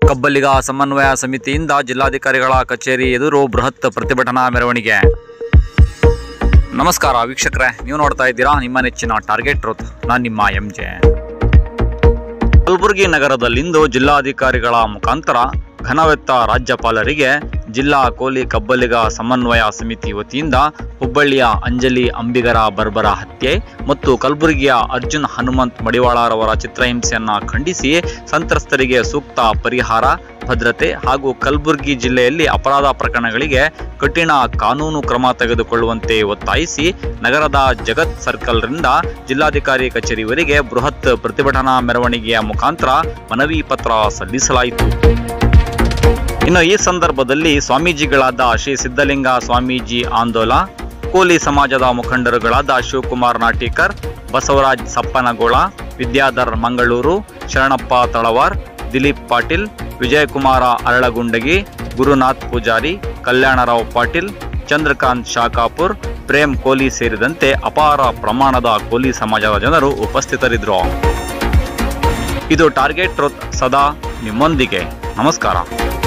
ಕಬ್ಬಲಿಗ ಸಮನ್ವಯ ಸಮಿತಿಯಿಂದ ಜಿಲ್ಲಾಧಿಕಾರಿಗಳ ಕಚೇರಿ ಎದುರು ಬೃಹತ್ ಪ್ರತಿಭಟನಾ ಮೆರವಣಿಗೆ ನಮಸ್ಕಾರ ವೀಕ್ಷಕರೇ ನೀವು ನೋಡ್ತಾ ಇದ್ದೀರಾ ನಿಮ್ಮ ನೆಚ್ಚಿನ ಟಾರ್ಗೆಟ್ ಟ್ರೂತ್ ನಾನು ನಿಮ್ಮ ಎಂ ಜೆ ಕಲಬುರಗಿ ನಗರದಲ್ಲಿಂದು ಜಿಲ್ಲಾಧಿಕಾರಿಗಳ ಮುಖಾಂತರ ಘನವೆತ್ತ ರಾಜ್ಯಪಾಲರಿಗೆ ಜಿಲ್ಲಾ ಕೋಲಿ ಕಬ್ಬಲಿಗ ಸಮನ್ವಯ ಸಮಿತಿ ವತಿಯಿಂದ ಹುಬ್ಬಳ್ಳಿಯ ಅಂಜಲಿ ಅಂಬಿಗರ ಬರ್ಬರ ಹತ್ಯೆ ಮತ್ತು ಕಲಬುರಗಿಯ ಅರ್ಜುನ್ ಹನುಮಂತ್ ಮಡಿವಾಳರವರ ಚಿತ್ರಹಿಂಸೆಯನ್ನ ಖಂಡಿಸಿ ಸಂತ್ರಸ್ತರಿಗೆ ಸೂಕ್ತ ಪರಿಹಾರ ಭದ್ರತೆ ಹಾಗೂ ಕಲಬುರಗಿ ಜಿಲ್ಲೆಯಲ್ಲಿ ಅಪರಾಧ ಪ್ರಕರಣಗಳಿಗೆ ಕಠಿಣ ಕಾನೂನು ಕ್ರಮ ತೆಗೆದುಕೊಳ್ಳುವಂತೆ ಒತ್ತಾಯಿಸಿ ನಗರದ ಜಗತ್ ಸರ್ಕಲ್ರಿಂದ ಜಿಲ್ಲಾಧಿಕಾರಿ ಕಚೇರಿವರೆಗೆ ಬೃಹತ್ ಪ್ರತಿಭಟನಾ ಮೆರವಣಿಗೆಯ ಮುಖಾಂತರ ಮನವಿ ಪತ್ರ ಸಲ್ಲಿಸಲಾಯಿತು ಇನ್ನು ಈ ಸಂದರ್ಭದಲ್ಲಿ ಸ್ವಾಮೀಜಿಗಳಾದ ಶ್ರೀ ಸಿದ್ಧಲಿಂಗ ಸ್ವಾಮೀಜಿ ಆಂದೋಲ ಕೋಲಿ ಸಮಾಜದ ಮುಖಂಡರುಗಳಾದ ಶಿವಕುಮಾರ್ ನಾಟಿಕರ್ ಬಸವರಾಜ್ ಸಪ್ಪನಗೋಳ ವಿದ್ಯಾಧರ್ ಮಂಗಳೂರು ಶರಣಪ್ಪ ತಳವಾರ್ ದಿಲೀಪ್ ಪಾಟೀಲ್ ವಿಜಯಕುಮಾರ ಅರಳಗುಂಡಗಿ ಗುರುನಾಥ್ ಪೂಜಾರಿ ಕಲ್ಯಾಣರಾವ್ ಪಾಟೀಲ್ ಚಂದ್ರಕಾಂತ್ ಶಾಖಾಪುರ್ ಪ್ರೇಮ್ ಕೋಲಿ ಸೇರಿದಂತೆ ಅಪಾರ ಪ್ರಮಾಣದ ಕೋಲಿ ಸಮಾಜದ ಜನರು ಉಪಸ್ಥಿತರಿದ್ದರು ಇದು ಟಾರ್ಗೆಟ್ ಟ್ರೂತ್ ಸದಾ ನಿಮ್ಮೊಂದಿಗೆ ನಮಸ್ಕಾರ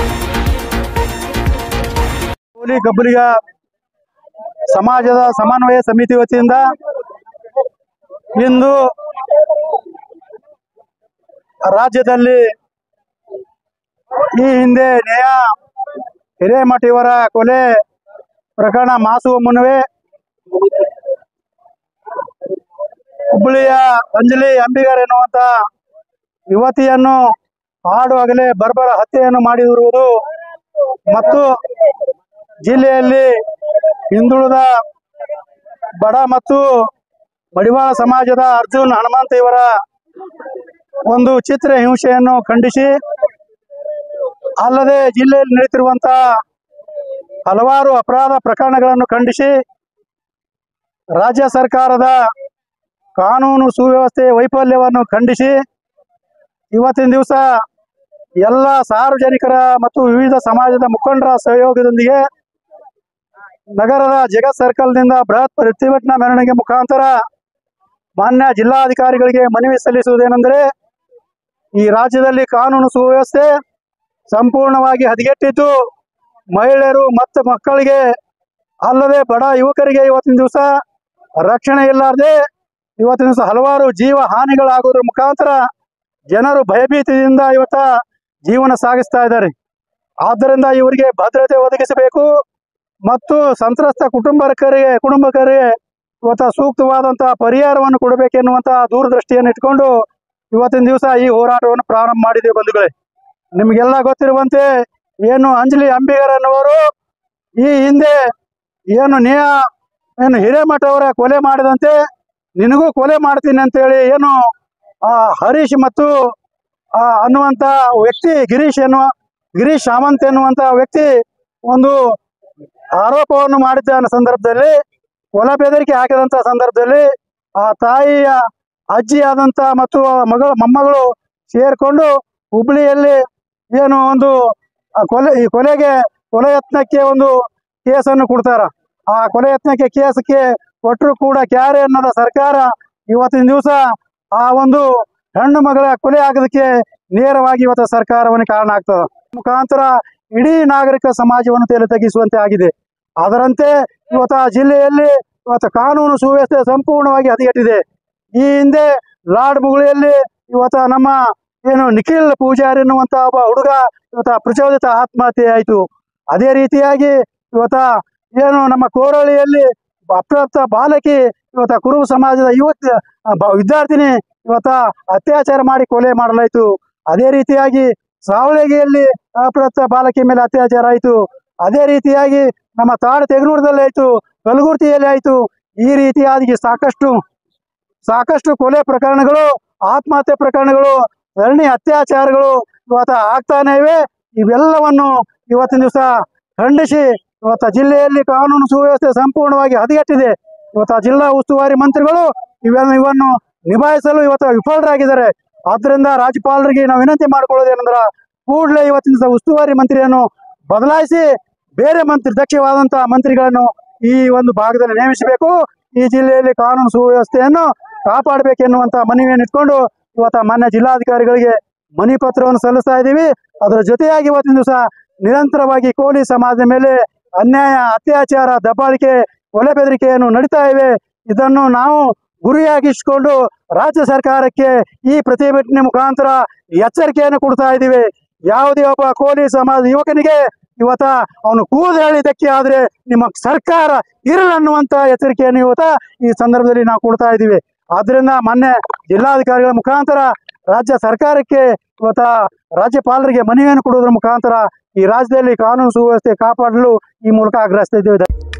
ಕೂಲಿ ಕಬ್ಬಲಿಗ ಸಮಾಜದ ಸಮನ್ವಯ ಸಮಿತಿ ವತಿಯಿಂದ ಇಂದು ರಾಜ್ಯದಲ್ಲಿ ಈ ಹಿಂದೆ ನೇಯ ಹಿರೇಮಠ ಇವರ ಕೊಲೆ ಪ್ರಕರಣ ಮಾಸುವ ಮುನ್ನವೇ ಹುಬ್ಬಳ್ಳಿಯ ಅಂಜಲಿ ಅಂಬಿಗರ್ ಎನ್ನುವಂತ ಯುವತಿಯನ್ನು ಹಾಡು ಹಗಲೇ ಬರ್ಬರ ಹತ್ಯೆಯನ್ನು ಮಾಡಿರುವುದು ಮತ್ತು ಜಿಲ್ಲೆಯಲ್ಲಿ ಹಿಂದುಳಿದ ಬಡ ಮತ್ತು ಮಡಿವಾಳ ಸಮಾಜದ ಅರ್ಜುನ್ ಹನುಮಂತ ಇವರ ಒಂದು ಚಿತ್ರ ಹಿಂಸೆಯನ್ನು ಖಂಡಿಸಿ ಅಲ್ಲದೆ ಜಿಲ್ಲೆಯಲ್ಲಿ ನಡೀತಿರುವಂತಹ ಹಲವಾರು ಅಪರಾಧ ಪ್ರಕರಣಗಳನ್ನು ಖಂಡಿಸಿ ರಾಜ್ಯ ಸರ್ಕಾರದ ಕಾನೂನು ಸುವ್ಯವಸ್ಥೆ ವೈಫಲ್ಯವನ್ನು ಖಂಡಿಸಿ ಇವತ್ತಿನ ದಿವಸ ಎಲ್ಲ ಸಾರ್ವಜನಿಕರ ಮತ್ತು ವಿವಿಧ ಸಮಾಜದ ಮುಖಂಡರ ಸಹಯೋಗದೊಂದಿಗೆ ನಗರದ ಜಗತ್ ಸರ್ಕಲ್ನಿಂದ ಬೃಹತ್ ಪ್ರತಿಭಟನಾ ಮೆರವಣಿಗೆ ಮುಖಾಂತರ ಮಾನ್ಯ ಜಿಲ್ಲಾಧಿಕಾರಿಗಳಿಗೆ ಮನವಿ ಸಲ್ಲಿಸುವುದೇನೆಂದರೆ ಈ ರಾಜ್ಯದಲ್ಲಿ ಕಾನೂನು ಸುವ್ಯವಸ್ಥೆ ಸಂಪೂರ್ಣವಾಗಿ ಹದಗೆಟ್ಟಿದ್ದು ಮಹಿಳೆಯರು ಮತ್ತು ಮಕ್ಕಳಿಗೆ ಅಲ್ಲದೆ ಬಡ ಯುವಕರಿಗೆ ಇವತ್ತಿನ ದಿವಸ ರಕ್ಷಣೆ ಇಲ್ಲಾರ್ದೆ ಇವತ್ತಿನ ದಿವಸ ಹಲವಾರು ಜೀವ ಹಾನಿಗಳಾಗೋದ್ರ ಮುಖಾಂತರ ಜನರು ಭಯಭೀತಿಯಿಂದ ಇವತ್ತ ಜೀವನ ಸಾಗಿಸ್ತಾ ಇದ್ದಾರೆ ಆದ್ದರಿಂದ ಇವರಿಗೆ ಭದ್ರತೆ ಒದಗಿಸಬೇಕು ಮತ್ತು ಸಂತ್ರಸ್ತ ಕುಟುಂಬಕರಿಗೆ ಕುಟುಂಬಕರಿಗೆ ಇವತ್ತ ಸೂಕ್ತವಾದಂತಹ ಪರಿಹಾರವನ್ನು ಕೊಡಬೇಕೆನ್ನುವಂತಹ ದೂರದೃಷ್ಟಿಯನ್ನು ಇಟ್ಕೊಂಡು ಇವತ್ತಿನ ದಿವಸ ಈ ಹೋರಾಟವನ್ನು ಪ್ರಾರಂಭ ಮಾಡಿದೆ ಬಂಧುಗಳೇ ನಿಮಗೆಲ್ಲ ಗೊತ್ತಿರುವಂತೆ ಏನು ಅಂಜಲಿ ಅಂಬಿಗರ್ ಅನ್ನುವರು ಈ ಹಿಂದೆ ಏನು ನೇಹ ಏನು ಹಿರೇಮಠ ಅವರ ಕೊಲೆ ಮಾಡಿದಂತೆ ನಿನಗೂ ಕೊಲೆ ಮಾಡ್ತೀನಿ ಅಂತೇಳಿ ಏನು ಆ, ಹರೀಶ್ ಮತ್ತು ಆ, ಅನ್ನುವಂತ ವ್ಯಕ್ತಿ ಗಿರೀಶ್ ಎನ್ನುವ ಗಿರೀಶ್ ಸಾಮಂತ್ ಎನ್ನುವಂತ ವ್ಯಕ್ತಿ ಒಂದು ಆರೋಪವನ್ನು ಮಾಡಿದ್ದ ಅನ್ನೋ ಸಂದರ್ಭದಲ್ಲಿ ಒಳ ಬೆದರಿಕೆ ಹಾಕಿದಂತ ಸಂದರ್ಭದಲ್ಲಿ ಆ ತಾಯಿಯ ಅಜ್ಜಿ ಆದಂತ ಮತ್ತು ಆ ಮಗಳು ಮೊಮ್ಮಗಳು ಸೇರ್ಕೊಂಡು ಹುಬ್ಳಿಯಲ್ಲಿ ಏನು ಒಂದು ಆ ಕೊಲೆ ಈ ಕೊಲೆಗೆ ಕೊಲೆ ಯತ್ನಕ್ಕೆ ಒಂದು ಕೇಸನ್ನು ಕೊಡ್ತಾರ ಆ ಕೊಲೆ ಯತ್ನಕ್ಕೆ ಕೇಸಕ್ಕೆ ಕೊಟ್ಟರು ಕೂಡ ಕ್ಯಾರೆ ಅನ್ನೋದ ಸರ್ಕಾರ ಇವತ್ತಿನ ದಿವಸ ಆ ಒಂದು ಹೆಣ್ಣು ಮಗಳ ಕೊಲೆ ಆಗೋದಕ್ಕೆ ನೇರವಾಗಿ ಇವತ್ತು ಸರ್ಕಾರವನ್ನು ಕಾರಣ ಆಗ್ತದೆ ಮುಖಾಂತರ ಇಡೀ ನಾಗರಿಕ ಸಮಾಜವನ್ನು ತಲೆ ತಗ್ಗಿಸುವಂತೆ ಆಗಿದೆ ಅದರಂತೆ ಇವತ್ತು ಆ ಜಿಲ್ಲೆಯಲ್ಲಿ ಇವತ್ತು ಕಾನೂನು ಸುವ್ಯವಸ್ಥೆ ಸಂಪೂರ್ಣವಾಗಿ ಹದಗೆಟ್ಟಿದೆ ಈ ಹಿಂದೆ ಲಾಡ್ ಮುಗುಳಿಯಲ್ಲಿ ಇವತ್ತು ನಮ್ಮ ಏನು ನಿಖಿಲ್ ಪೂಜಾರಿ ಎನ್ನುವಂತ ಒಬ್ಬ ಹುಡುಗ ಇವತ್ತ ಪ್ರಚೋದಿತ ಆತ್ಮಹತ್ಯೆ ಆಯಿತು ಅದೇ ರೀತಿಯಾಗಿ ಇವತ್ತ ಏನು ನಮ್ಮ ಕೋರಳಿಯಲ್ಲಿ ಅಪ್ರಾಪ್ತ ಬಾಲಕಿ ಇವತ್ತ ಕುರುಬ ಸಮಾಜದ ಯುವತಿ ಆ, ಬ- ವಿದ್ಯಾರ್ಥಿನಿ ಇವತ್ತ ಅತ್ಯಾಚಾರ ಮಾಡಿ ಕೊಲೆ ಮಾಡಲಾಯಿತು ಅದೇ ರೀತಿಯಾಗಿ ಸಾವಳಗಿಯಲ್ಲಿ ಅಪ್ರಾಪ್ತ ಬಾಲಕಿ ಮೇಲೆ ಅತ್ಯಾಚಾರ ಆಯಿತು ಅದೇ ರೀತಿಯಾಗಿ ನಮ್ಮ ತಾಡ ತೆಗನೂರದಲ್ಲಿ ಆಯಿತು ಕಲಗುರ್ತಿಯಲ್ಲಿ ಆಯಿತು ಈ ರೀತಿಯಾಗಿ ಸಾಕಷ್ಟು ಸಾಕಷ್ಟು ಕೊಲೆ ಪ್ರಕರಣಗಳು ಆತ್ಮಹತ್ಯೆ ಪ್ರಕರಣಗಳು ಸರಣಿ ಅತ್ಯಾಚಾರಗಳು ಇವತ್ತ ಆಗ್ತಾನೆ ಇವೆ ಇವೆಲ್ಲವನ್ನು ಇವತ್ತಿನ ದಿವಸ ಖಂಡಿಸಿ ಇವತ್ತ ಜಿಲ್ಲೆಯಲ್ಲಿ ಕಾನೂನು ಸುವ್ಯವಸ್ಥೆ ಸಂಪೂರ್ಣವಾಗಿ ಹದಗೆಟ್ಟಿದೆ ಇವತ್ತ ಜಿಲ್ಲಾ ಉಸ್ತುವಾರಿ ಮಂತ್ರಿಗಳು ಇವನ್ನು ಇವನ್ನು ನಿಭಾಯಿಸಲು ಇವತ್ತು ವಿಫಲರಾಗಿದ್ದಾರೆ ಆದ್ರಿಂದ ರಾಜ್ಯಪಾಲರಿಗೆ ನಾವು ವಿನಂತಿ ಮಾಡ್ಕೊಳ್ಳೋದೇನಂದ್ರ ಕೂಡಲೇ ಇವತ್ತಿನ ದಿವಸ ಉಸ್ತುವಾರಿ ಮಂತ್ರಿಯನ್ನು ಬದಲಾಯಿಸಿ ಬೇರೆ ಮಂತ್ರಿ ದಕ್ಷವಾದಂತಹ ಮಂತ್ರಿಗಳನ್ನು ಈ ಒಂದು ಭಾಗದಲ್ಲಿ ನೇಮಿಸಬೇಕು ಈ ಜಿಲ್ಲೆಯಲ್ಲಿ ಕಾನೂನು ಸುವ್ಯವಸ್ಥೆಯನ್ನು ಕಾಪಾಡಬೇಕೆನ್ನುವಂತ ಮನವಿಯನ್ನು ಇಟ್ಕೊಂಡು ಇವತ್ತ ಮಾನ್ಯ ಜಿಲ್ಲಾಧಿಕಾರಿಗಳಿಗೆ ಮನಿ ಪತ್ರವನ್ನು ಸಲ್ಲಿಸ್ತಾ ಇದ್ದೀವಿ ಅದರ ಜೊತೆಯಾಗಿ ಇವತ್ತಿನ ದಿವಸ ನಿರಂತರವಾಗಿ ಕೋಲಿ ಸಮಾಜದ ಮೇಲೆ ಅನ್ಯಾಯ ಅತ್ಯಾಚಾರ ದಬ್ಬಾಳಿಕೆ ಕೊಲೆ ಬೆದರಿಕೆಯನ್ನು ನಡೀತಾ ಇವೆ ಇದನ್ನು ನಾವು ಗುರಿಯಾಗಿಸಿಕೊಂಡು ರಾಜ್ಯ ಸರ್ಕಾರಕ್ಕೆ ಈ ಪ್ರತಿಭಟನೆ ಮುಖಾಂತರ ಎಚ್ಚರಿಕೆಯನ್ನು ಕೊಡ್ತಾ ಇದ್ದೀವಿ ಯಾವುದೇ ಒಬ್ಬ ಕೋಲಿ ಸಮಾಜ ಯುವಕನಿಗೆ ಇವತ್ತ ಅವನು ಕೂದು ಹೇಳಿದ್ದಕ್ಕೆ ಆದ್ರೆ ನಿಮ್ಮ ಸರ್ಕಾರ ಇರಲನ್ನುವಂತ ಎಚ್ಚರಿಕೆಯನ್ನು ಇವತ್ತ ಈ ಸಂದರ್ಭದಲ್ಲಿ ನಾವು ಕೊಡ್ತಾ ಇದ್ದೀವಿ ಆದ್ರಿಂದ ಮೊನ್ನೆ ಜಿಲ್ಲಾಧಿಕಾರಿಗಳ ಮುಖಾಂತರ ರಾಜ್ಯ ಸರ್ಕಾರಕ್ಕೆ ಇವತ್ತ ರಾಜ್ಯಪಾಲರಿಗೆ ಮನವಿಯನ್ನು ಕೊಡುವುದರ ಮುಖಾಂತರ ಈ ರಾಜ್ಯದಲ್ಲಿ ಕಾನೂನು ಸುವ್ಯವಸ್ಥೆ ಕಾಪಾಡಲು ಈ ಮೂಲಕ ಆಗ್ರಹಿಸ್ತಾ ಇದ್ದೇವೆ